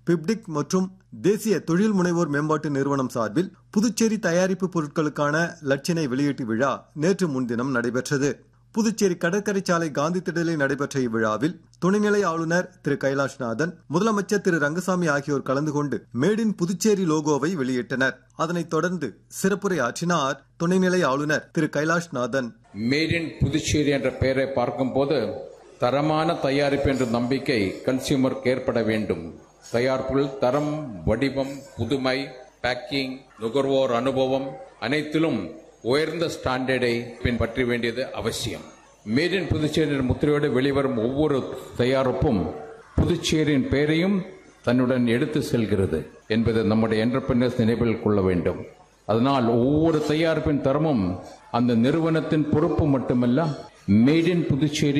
பிப்டிக் மற்றும் தேசிய தொழில் முனைவோர் மேம்பாட்டு நிறுவனம் சார்பில் புதுச்சேரி தயாரிப்பு பொருட்களுக்கான லட்சினை வெளியீட்டு விழா நேற்று முன்தினம் நடைபெற்றது புதுச்சேரி கடற்கரை சாலை காந்தி திடலில் நடைபெற்ற இவ்விழாவில் துணைநிலை ஆளுநர் திரு கைலாஷ்நாதன் முதலமைச்சர் திரு ரங்கசாமி ஆகியோர் கலந்து கொண்டு மேட் இன் புதுச்சேரி லோகோவை வெளியிட்டனர் அதனைத் தொடர்ந்து சிறப்புரை ஆற்றினார் துணைநிலை ஆளுநர் திரு கைலாஷ்நாதன் மேட் இன் புதுச்சேரி என்ற பெயரை பார்க்கும்போது தரமான தயாரிப்பு என்ற நம்பிக்கை கன்சியூமருக்கு ஏற்பட வேண்டும் தயாரிப்புகள் தரம் வடிவம் புதுமை பேக்கிங் நுகர்வோர் அனுபவம் அனைத்திலும் உயர்ந்த ஸ்டாண்டர்டை பின்பற்ற வேண்டியது அவசியம் மேட் இன் புதுச்சேரி என்ற முத்திரையோடு வெளிவரும் ஒவ்வொரு தயாரிப்பும் புதுச்சேரியின் பெயரையும் தன்னுடன் எடுத்து செல்கிறது என்பதை நம்முடைய என்டர்பிரினர்ஸ் நினைவில் கொள்ள வேண்டும் அதனால் ஒவ்வொரு தயாரிப்பின் தரமும் அந்த நிறுவனத்தின் பொறுப்பு மட்டுமல்ல மேட் இன் புதுச்சேரி